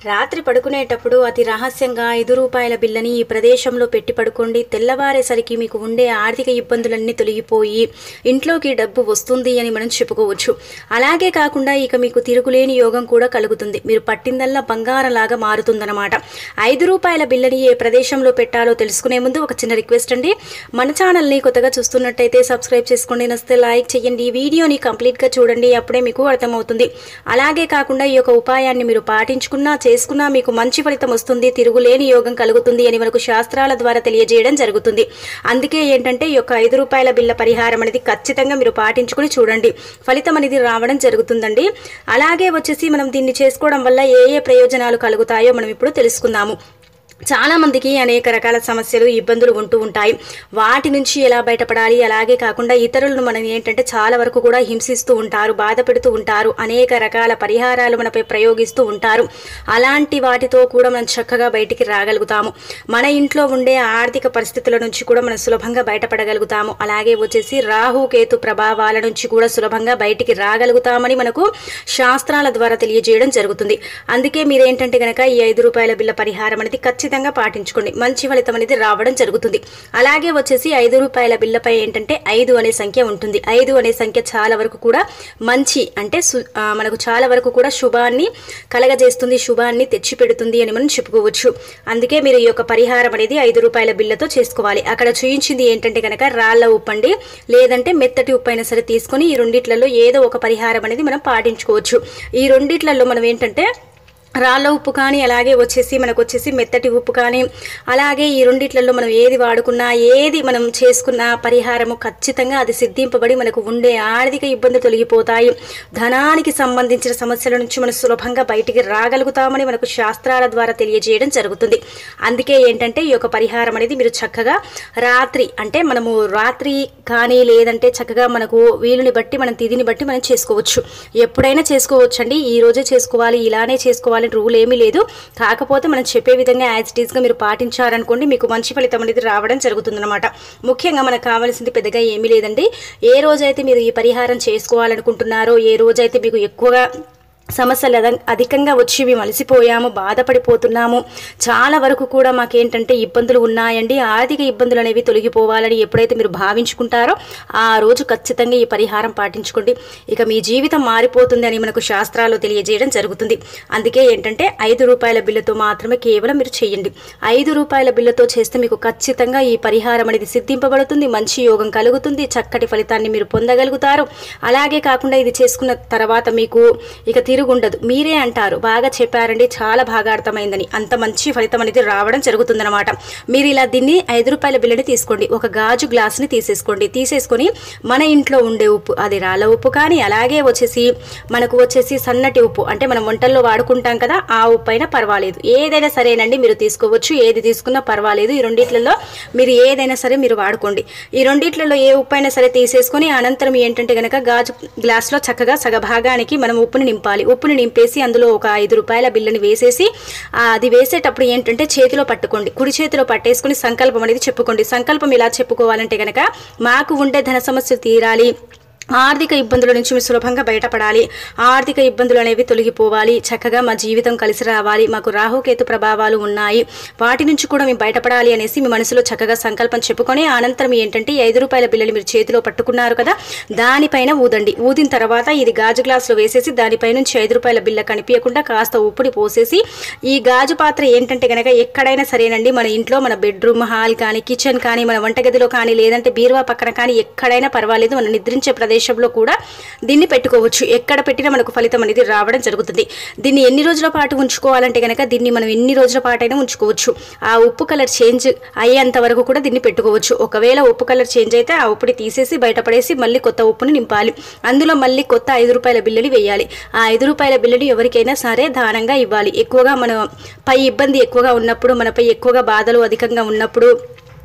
రాత్రి పడుకునేటప్పుడు అతి రహస్యంగా ఐదు రూపాయల బిల్లని ఈ ప్రదేశంలో పెట్టి పడుకోండి తెల్లవారేసరికి మీకు ఉండే ఆర్థిక ఇబ్బందులన్నీ తొలగిపోయి ఇంట్లోకి డబ్బు వస్తుంది అని మనం చెప్పుకోవచ్చు అలాగే కాకుండా ఇక మీకు తిరుగులేని యోగం కూడా కలుగుతుంది మీరు పట్టిందల్లా బంగారంలాగా మారుతుందన్నమాట ఐదు రూపాయల బిల్లని ఏ ప్రదేశంలో పెట్టాలో తెలుసుకునే ముందు ఒక చిన్న రిక్వెస్ట్ అండి మన ఛానల్ని కొత్తగా చూస్తున్నట్టయితే సబ్స్క్రైబ్ చేసుకోండి నస్తే లైక్ చేయండి ఈ వీడియోని కంప్లీట్గా చూడండి అప్పుడే మీకు అర్థమవుతుంది అలాగే కాకుండా ఈ యొక్క ఉపాయాన్ని మీరు పాటించుకున్నా చేసుకున్నా మీకు మంచి ఫలితం వస్తుంది తిరుగులేని యోగం కలుగుతుంది అని మనకు శాస్త్రాల ద్వారా తెలియజేయడం జరుగుతుంది అందుకే ఏంటంటే ఈ యొక్క ఐదు రూపాయల బిల్ల పరిహారం అనేది ఖచ్చితంగా మీరు పాటించుకుని చూడండి ఫలితం అనేది రావడం జరుగుతుందండి అలాగే వచ్చేసి మనం దీన్ని చేసుకోవడం వల్ల ఏ ఏ ప్రయోజనాలు కలుగుతాయో మనం ఇప్పుడు తెలుసుకుందాము చాలా మందికి అనేక రకాల సమస్యలు ఇబ్బందులు ఉంటూ ఉంటాయి వాటి నుంచి ఎలా బయటపడాలి అలాగే కాకుండా ఇతరులను మనం ఏంటంటే చాలా వరకు కూడా హింసిస్తూ ఉంటారు బాధ పెడుతూ ఉంటారు అనేక రకాల పరిహారాలు మనపై ప్రయోగిస్తూ ఉంటారు అలాంటి వాటితో కూడా మనం చక్కగా బయటికి రాగలుగుతాము మన ఇంట్లో ఉండే ఆర్థిక పరిస్థితుల నుంచి కూడా మనం సులభంగా బయటపడగలుగుతాము అలాగే వచ్చేసి రాహు కేతు ప్రభావాల నుంచి కూడా సులభంగా బయటికి రాగలుగుతామని మనకు శాస్త్రాల ద్వారా తెలియజేయడం జరుగుతుంది అందుకే మీరేంటంటే గనక ఈ ఐదు రూపాయల బిల్ల పరిహారం అనేది ఖచ్చితంగా పాటించుకోండి మంచి ఫలితం అనేది రావడం జరుగుతుంది అలాగే వచ్చేసి ఐదు రూపాయల బిల్లపై ఏంటంటే ఐదు అనే సంఖ్య ఉంటుంది ఐదు అనే సంఖ్య చాలా వరకు కూడా మంచి అంటే సు- ఆ, మనకు చాలా వరకు కూడా శుభాన్ని కలగజేస్తుంది శుభాన్ని తెచ్చిపెడుతుంది అని మనం చెప్పుకోవచ్చు అందుకే మీరు ఈ యొక్క పరిహారం అనేది ఐదు రూపాయల బిల్లతో చేసుకోవాలి అక్కడ చూయించింది ఏంటంటే కనుక రాళ్ల ఉప్పండి లేదంటే మెత్తటి ఉప్పు అయినా సరే తీసుకొని ఈ రెండిట్లలో ఏదో ఒక పరిహారం అనేది మనం పాటించుకోవచ్చు ఈ రెండిట్లలో మనం ఏంటంటే రాళ్ళ ఉప్పు కానీ అలాగే వచ్చేసి మనకు వచ్చేసి మెత్తటి ఉప్పు కానీ అలాగే ఈ రెండిట్లలో మనం ఏది వాడుకున్నా ఏది మనం చేసుకున్న పరిహారము ఖచ్చితంగా అది సిద్ధింపబడి మనకు ఉండే ఆర్థిక ఇబ్బంది తొలగిపోతాయి ధనానికి సంబంధించిన సమస్యల నుంచి మనం సులభంగా బయటికి రాగలుగుతామని మనకు శాస్త్రాల ద్వారా తెలియజేయడం జరుగుతుంది అందుకే ఏంటంటే ఈ యొక్క పరిహారం అనేది మీరు చక్కగా రాత్రి అంటే మనము రాత్రి కానీ లేదంటే చక్కగా మనకు వీలుని బట్టి మనం తిథిని బట్టి మనం చేసుకోవచ్చు ఎప్పుడైనా చేసుకోవచ్చు అండి ఈ రోజే చేసుకోవాలి ఇలానే చేసుకోవాలి రూల్ ఏమీ లేదు కాకపోతే మనం చెప్పే విధంగా యాజ్ ఇట్ ఈస్గా మీరు పాటించారనుకోండి మీకు మంచి ఫలితం అనేది రావడం జరుగుతుందన్నమాట ముఖ్యంగా మనకు కావాల్సింది పెద్దగా ఏమీ లేదండి ఏ రోజైతే మీరు ఈ పరిహారం చేసుకోవాలనుకుంటున్నారో ఏ రోజైతే మీకు ఎక్కువగా సమస్యలు అధ- అధికంగా వచ్చి మేము అలసిపోయాము బాధపడిపోతున్నాము చాలా వరకు కూడా మాకేంటంటే ఇబ్బందులు ఉన్నాయండి ఆర్థిక ఇబ్బందులు అనేవి తొలగిపోవాలని ఎప్పుడైతే మీరు భావించుకుంటారో ఆ రోజు ఖచ్చితంగా ఈ పరిహారం పాటించుకోండి ఇక మీ జీవితం మారిపోతుంది అని మనకు శాస్త్రాలు తెలియజేయడం జరుగుతుంది అందుకే ఏంటంటే ఐదు రూపాయల బిల్లుతో మాత్రమే కేవలం మీరు చేయండి ఐదు రూపాయల బిల్లుతో చేస్తే మీకు ఖచ్చితంగా ఈ పరిహారం అనేది సిద్ధింపబడుతుంది మంచి యోగం కలుగుతుంది చక్కటి ఫలితాన్ని మీరు పొందగలుగుతారు అలాగే కాకుండా ఇది చేసుకున్న తర్వాత మీకు ఇక తిరుగుండదు మీరే అంటారు బాగా చెప్పారండి చాలా బాగా అర్థమైందని అంత మంచి ఫలితం అనేది రావడం జరుగుతుందన్నమాట మీరు ఇలా దీన్ని ఐదు రూపాయల బిల్లుని తీసుకోండి ఒక గాజు గ్లాస్ని తీసేసుకోండి తీసేసుకొని మన ఇంట్లో ఉండే ఉప్పు అది రాళ్ళ ఉప్పు కానీ అలాగే వచ్చేసి మనకు వచ్చేసి సన్నటి ఉప్పు అంటే మనం వంటల్లో వాడుకుంటాం కదా ఆ ఉప్పు అయినా పర్వాలేదు ఏదైనా సరేనండి మీరు తీసుకోవచ్చు ఏది తీసుకున్నా పర్వాలేదు ఈ రెండిట్లలో మీరు ఏదైనా సరే మీరు వాడుకోండి ఈ రెండిట్లలో ఏ ఉప్పు అయినా సరే తీసేసుకొని అనంతరం ఏంటంటే గనక గాజు గ్లాస్లో చక్కగా సగభాగానికి మనం ఉప్పుని నింపాలి ఉప్పుని నింపేసి అందులో ఒక ఐదు రూపాయల బిల్లుని వేసేసి ఆ, అది వేసేటప్పుడు ఏంటంటే చేతిలో పట్టుకోండి కుడి చేతిలో పట్టేసుకుని సంకల్పం అనేది చెప్పుకోండి సంకల్పం ఇలా చెప్పుకోవాలంటే గనక మాకు ఉండే ధన సమస్యలు తీరాలి ఆర్థిక ఇబ్బందుల నుంచి మీరు సులభంగా బయటపడాలి ఆర్థిక ఇబ్బందులు అనేవి తొలగిపోవాలి చక్కగా మా జీవితం కలిసి రావాలి మాకు రాహుకేతు ప్రభావాలు ఉన్నాయి వాటి నుంచి కూడా మేము బయటపడాలి అనేసి మీ మనసులో చక్కగా సంకల్పం చెప్పుకొని అనంతరం ఏంటంటే ఈ ఐదు రూపాయల బిల్లులు మీరు చేతిలో పట్టుకున్నారు కదా దానిపైన ఊదండి ఊదిన తర్వాత ఇది గాజు గ్లాసులో వేసేసి దానిపై నుంచి ఐదు రూపాయల బిల్ల కనిపించకుండా కాస్త ఉప్పుని పోసేసి ఈ గాజు పాత్ర ఏంటంటే కనుక ఎక్కడైనా సరేనండి మన ఇంట్లో మన బెడ్రూమ్ హాల్ కానీ కిచెన్ కానీ మన వంటగదిలో కానీ లేదంటే బీరువా పక్కన కానీ ఎక్కడైనా పర్వాలేదు మనం నిద్రించే ప్రదేశంలో కూడా దీన్ని పెట్టుకోవచ్చు ఎక్కడ పెట్టినా మనకు ఫలితం అనేది రావడం జరుగుతుంది దీన్ని ఎన్ని రోజుల పాటు ఉంచుకోవాలంటే కనుక దీన్ని మనం ఎన్ని రోజుల పాటైనా ఉంచుకోవచ్చు ఆ ఉప్పు కలర్ చేంజ్ అయ్యేంత వరకు కూడా దీన్ని పెట్టుకోవచ్చు ఒకవేళ ఉప్పు కలర్ చేంజ్ అయితే ఆ ఉప్పుని తీసేసి బయటపడేసి మళ్ళీ కొత్త ఉప్పుని నింపాలి అందులో మళ్ళీ కొత్త ఐదు రూపాయల బిల్లుని వేయాలి ఆ ఐదు రూపాయల బిల్లుని ఎవరికైనా సరే దానంగా ఇవ్వాలి ఎక్కువగా మన పై ఇబ్బంది ఎక్కువగా ఉన్నప్పుడు మనపై ఎక్కువగా బాధలు అధికంగా ఉన్నప్పుడు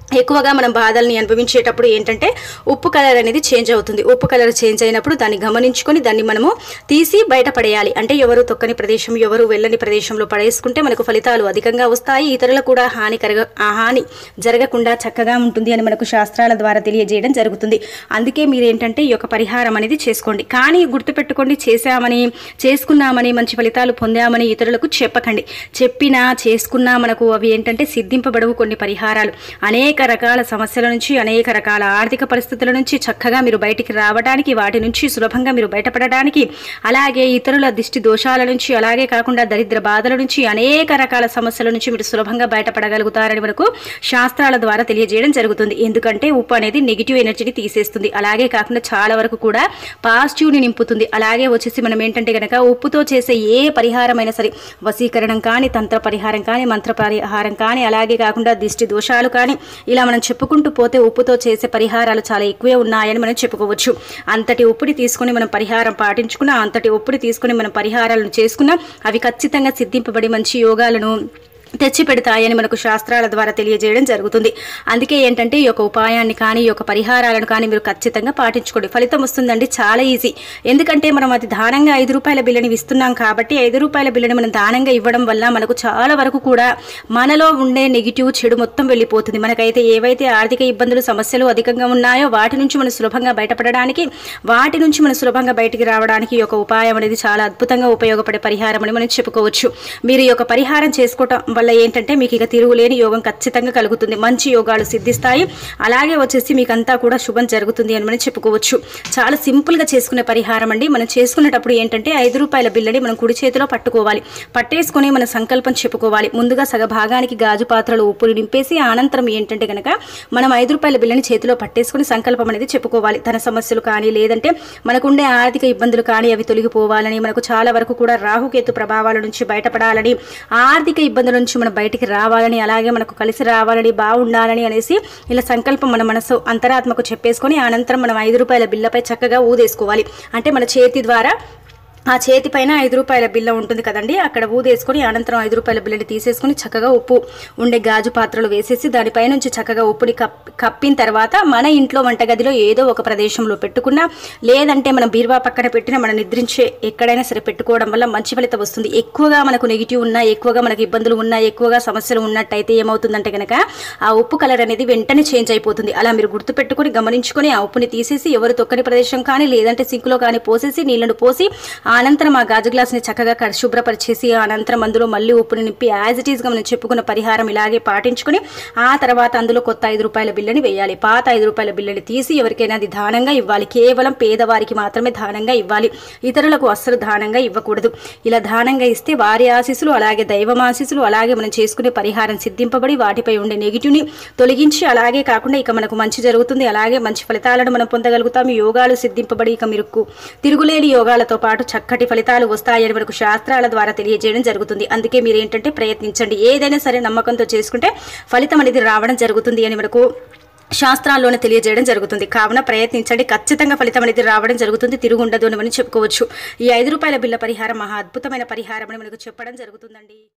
ఎక్కువగా మనం బాధల్ని అనుభవించేటప్పుడు ఏంటంటే ఉప్పు కలర్ అనేది చేంజ్ అవుతుంది ఉప్పు కలర్ చేంజ్ అయినప్పుడు దాన్ని గమనించుకొని దాన్ని మనము తీసి బయట పడేయాలి అంటే ఎవరు తొక్కని ప్రదేశం ఎవరు వెళ్ళని ప్రదేశంలో పడేసుకుంటే మనకు ఫలితాలు అధికంగా వస్తాయి ఇతరులకు కూడా హాని కరగ ఆ హాని జరగకుండా చక్కగా ఉంటుంది అని మనకు శాస్త్రాల ద్వారా తెలియజేయడం జరుగుతుంది అందుకే మీరు ఏంటంటే ఈ యొక్క పరిహారం అనేది చేసుకోండి కానీ గుర్తుపెట్టుకోండి చేశామని చేసుకున్నామని మంచి ఫలితాలు పొందామని ఇతరులకు చెప్పకండి చెప్పినా చేసుకున్నా మనకు అవి ఏంటంటే సిద్ధింపబడవు కొన్ని పరిహారాలు అనేక రకాల సమస్యల నుంచి అనేక రకాల ఆర్థిక పరిస్థితుల నుంచి చక్కగా మీరు బయటికి రావడానికి వాటి నుంచి సులభంగా మీరు బయటపడడానికి అలాగే ఇతరుల దిష్టి దోషాల నుంచి అలాగే కాకుండా దరిద్ర బాధల నుంచి అనేక రకాల సమస్యల నుంచి మీరు సులభంగా బయటపడగలుగుతారని మనకు శాస్త్రాల ద్వారా తెలియజేయడం జరుగుతుంది ఎందుకంటే ఉప్పు అనేది నెగిటివ్ ఎనర్జీని తీసేస్తుంది అలాగే కాకుండా చాలా వరకు కూడా పాజిటివ్ని నింపుతుంది అలాగే వచ్చేసి మనం ఏంటంటే కనుక ఉప్పుతో చేసే ఏ పరిహారమైనా సరే వశీకరణం కానీ తంత్ర పరిహారం కానీ మంత్ర పరిహారం కానీ అలాగే కాకుండా దిష్టి దోషాలు కానీ ఇలా మనం చెప్పుకుంటూ పోతే ఉప్పుతో చేసే పరిహారాలు చాలా ఎక్కువే ఉన్నాయని మనం చెప్పుకోవచ్చు అంతటి ఉప్పుని తీసుకొని మనం పరిహారం పాటించుకున్నా అంతటి ఉప్పుని తీసుకొని మనం పరిహారాలను చేసుకున్నా అవి ఖచ్చితంగా సిద్ధింపబడి మంచి యోగాలను తెచ్చి పెడతాయని మనకు శాస్త్రాల ద్వారా తెలియజేయడం జరుగుతుంది అందుకే ఏంటంటే ఈ యొక్క ఉపాయాన్ని కానీ ఈ యొక్క పరిహారాలను కానీ మీరు ఖచ్చితంగా పాటించుకోండి ఫలితం వస్తుందండి చాలా ఈజీ ఎందుకంటే మనం అది దానంగా ఐదు రూపాయల బిల్లుని ఇస్తున్నాం కాబట్టి ఐదు రూపాయల బిల్లుని మనం దానంగా ఇవ్వడం వల్ల మనకు చాలా వరకు కూడా మనలో ఉండే నెగిటివ్ చెడు మొత్తం వెళ్ళిపోతుంది మనకైతే ఏవైతే ఆర్థిక ఇబ్బందులు సమస్యలు అధికంగా ఉన్నాయో వాటి నుంచి మనం సులభంగా బయటపడడానికి వాటి నుంచి మనం సులభంగా బయటికి రావడానికి ఈ యొక్క ఉపాయం అనేది చాలా అద్భుతంగా ఉపయోగపడే పరిహారం అని మనం చెప్పుకోవచ్చు మీరు ఈ యొక్క పరిహారం చేసుకోవటం వల్ల ఏంటంటే మీకు ఇక తిరుగులేని యోగం ఖచ్చితంగా కలుగుతుంది మంచి యోగాలు సిద్ధిస్తాయి అలాగే వచ్చేసి మీకు అంతా కూడా శుభం జరుగుతుంది అని మనం చెప్పుకోవచ్చు చాలా సింపుల్గా చేసుకునే పరిహారం అండి మనం చేసుకునేటప్పుడు ఏంటంటే ఐదు రూపాయల బిల్లని మనం కుడి చేతిలో పట్టుకోవాలి పట్టేసుకొని మన సంకల్పం చెప్పుకోవాలి ముందుగా సగ భాగానికి గాజు పాత్రలో ఉప్పుని నింపేసి అనంతరం ఏంటంటే కనుక మనం ఐదు రూపాయల బిల్లని చేతిలో పట్టేసుకొని సంకల్పం అనేది చెప్పుకోవాలి ధన సమస్యలు కానీ లేదంటే మనకుండే ఆర్థిక ఇబ్బందులు కానీ అవి తొలగిపోవాలని మనకు చాలా వరకు కూడా రాహుకేతు ప్రభావాల నుంచి బయటపడాలని ఆర్థిక ఇబ్బందుల నుంచి మనం బయటికి రావాలని అలాగే మనకు కలిసి రావాలని బాగుండాలని అనేసి ఇలా సంకల్పం మన మనసు అంతరాత్మకు చెప్పేసుకొని అనంతరం మనం ఐదు రూపాయల బిల్లపై చక్కగా ఊదేసుకోవాలి అంటే మన చేతి ద్వారా ఆ చేతి పైన ఐదు రూపాయల బిల్ల ఉంటుంది కదండి అక్కడ ఊదేసుకొని అనంతరం ఐదు రూపాయల బిల్లని తీసేసుకొని చక్కగా ఉప్పు ఉండే గాజు పాత్రలు వేసేసి దానిపై నుంచి చక్కగా ఉప్పుని కప్ కప్పిన తర్వాత మన ఇంట్లో వంటగదిలో ఏదో ఒక ప్రదేశంలో పెట్టుకున్నా లేదంటే మనం బీరువా పక్కన పెట్టిన మనం నిద్రించే ఎక్కడైనా సరే పెట్టుకోవడం వల్ల మంచి ఫలితం వస్తుంది ఎక్కువగా మనకు నెగిటివ్ ఉన్నా ఎక్కువగా మనకు ఇబ్బందులు ఉన్నా ఎక్కువగా సమస్యలు ఉన్నట్టయితే ఏమవుతుందంటే కనుక ఆ ఉప్పు కలర్ అనేది వెంటనే చేంజ్ అయిపోతుంది అలా మీరు గుర్తుపెట్టుకొని గమనించుకొని ఆ ఉప్పుని తీసేసి ఎవరు తొక్కని ప్రదేశం కానీ లేదంటే సింకులో కానీ పోసేసి నీళ్లను పోసి ఆ అనంతరం ఆ గాజు గ్లాస్ని చక్కగా క- శుభ్రపరిచేసి ఆ అనంతరం అందులో మళ్ళీ ఉప్పుని నింపి యాజ్ ఇట్ ఈస్గా మనం చెప్పుకున్న పరిహారం ఇలాగే పాటించుకొని ఆ తర్వాత అందులో కొత్త ఐదు రూపాయల బిల్లని వేయాలి పాత ఐదు రూపాయల బిల్లని తీసి ఎవరికైనా అది దానంగా ఇవ్వాలి కేవలం పేదవారికి మాత్రమే దానంగా ఇవ్వాలి ఇతరులకు అస్సలు దానంగా ఇవ్వకూడదు ఇలా దానంగా ఇస్తే వారి ఆశీస్సులు అలాగే దైవం ఆశీస్సులు అలాగే మనం చేసుకునే పరిహారం సిద్ధింపబడి వాటిపై ఉండే నెగిటివ్ని తొలగించి అలాగే కాకుండా ఇక మనకు మంచి జరుగుతుంది అలాగే మంచి ఫలితాలను మనం పొందగలుగుతాం ఈ యోగాలు సిద్ధింపబడి ఇక మీరు తిరుగులేని యోగాలతో పాటు చక్కటి ఫలితాలు వస్తాయని మనకు శాస్త్రాల ద్వారా తెలియజేయడం జరుగుతుంది అందుకే మీరు ఏంటంటే ప్రయత్నించండి ఏదైనా సరే నమ్మకంతో చేసుకుంటే ఫలితం అనేది రావడం జరుగుతుంది అని మనకు శాస్త్రాల్లోనే తెలియజేయడం జరుగుతుంది కావున ప్రయత్నించండి ఖచ్చితంగా ఫలితం అనేది రావడం జరుగుతుంది తిరుగుండదు అని మనం చెప్పుకోవచ్చు ఈ ఐదు రూపాయల బిల్ల పరిహారం మహా అద్భుతమైన పరిహారం అని మనకు చెప్పడం జరుగుతుందండి